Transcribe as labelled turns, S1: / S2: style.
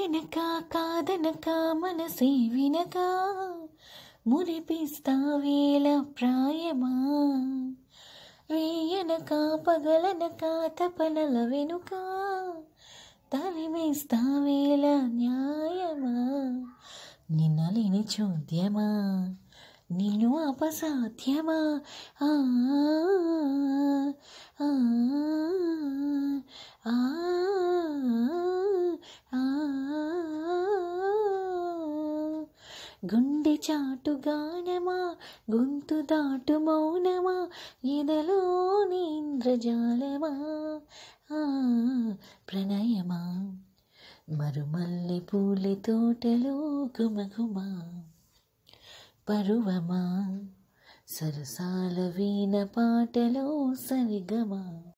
S1: కాదనక కాదనక మనసే వినక మురిపిస్తావేల ప్రాయమా రేయనక పగలనక తపనల వెనుక తలిమేస్తావేల న్యాయమా నిన్నలేని చూద్యమా నేను అపసాధ్యమా ఆ ఆ, ఆ, ఆ, గుండె చాటు గానమా గొంతు దాటు మౌనమా ఎదలోని ఇంద్రజాలమా ఆ, ప్రణయమా మరుమల్లె పూల తోటలో గుమగుమా పరువమా సరసాల వీణ పాటలో సరిగమా